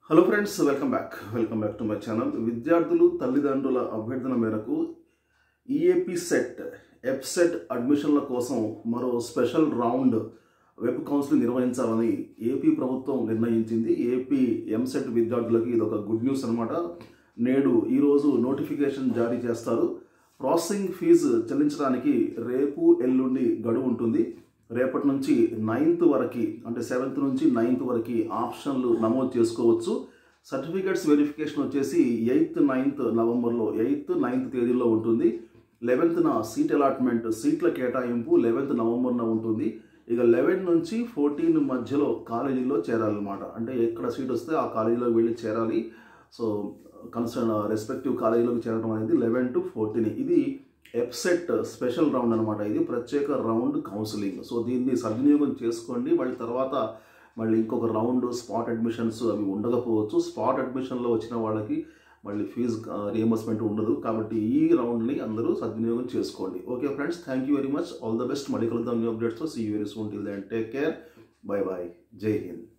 hello friends welcome back welcome back to my channel విద్యార్థులు తల్లిదండ్రుల అభ్యర్థన మేరకు ఈఏపీ సెట్ ఎఫ్సెట్ అడ్మిషన్ల కోసం మరో స్పెషల్ రౌండ్ వెబ్ కౌన్సిలింగ్ నిర్వహించాలని ఏపీ ప్రభుత్వం నిర్ణయించింది ఏపీ ఎంసెట్ విద్యార్థులకి ఇది ఒక గుడ్ న్యూస్ అనమాట నేడు ఈరోజు నోటిఫికేషన్ జారీ చేస్తారు ప్రాసెసింగ్ ఫీజు చెల్లించడానికి రేపు ఎల్లుండి గడువు ఉంటుంది రేపటి నుంచి నైన్త్ వరకు అంటే సెవెంత్ నుంచి నైన్త్ వరకు ఆప్షన్లు నమోదు చేసుకోవచ్చు సర్టిఫికేట్స్ వెరిఫికేషన్ వచ్చేసి ఎయిత్ నైన్త్ నవంబర్లో ఎయిత్ నైన్త్ తేదీలో ఉంటుంది లెవెన్త్న సీట్ అలాట్మెంట్ సీట్ల కేటాయింపు లెవెన్త్ నవంబర్న ఉంటుంది ఇక లెవెన్ నుంచి ఫోర్టీన్ మధ్యలో కాలేజీలో చేరాలన్నమాట అంటే ఎక్కడ సీట్ వస్తే ఆ కాలేజీలో వెళ్ళి చేరాలి సో కన్సర్న్ రెస్పెక్టివ్ కాలేజీలోకి చేరడం అనేది లెవెన్ టు ఫోర్టీన్ ఇది ఎప్సెట్ స్పెషల్ రౌండ్ అనమాట ఇది ప్రత్యేక రౌండ్ కౌన్సిలింగ్ సో దీన్ని సద్వినియోగం చేసుకోండి మళ్ళీ తర్వాత మళ్ళీ ఇంకొక రౌండ్ స్పాట్ అడ్మిషన్స్ అవి ఉండకపోవచ్చు స్పాట్ అడ్మిషన్లో వచ్చిన వాళ్ళకి మళ్ళీ ఫీజు రియంబర్స్మెంట్ ఉండదు కాబట్టి ఈ రౌండ్ని అందరూ సద్వినియోగం చేసుకోండి okay friends thank you very much all the best మళ్ళీ కలుద్దాం న్యూ అప్డేట్స్తో see you very soon till then take care bye bye Jai Hind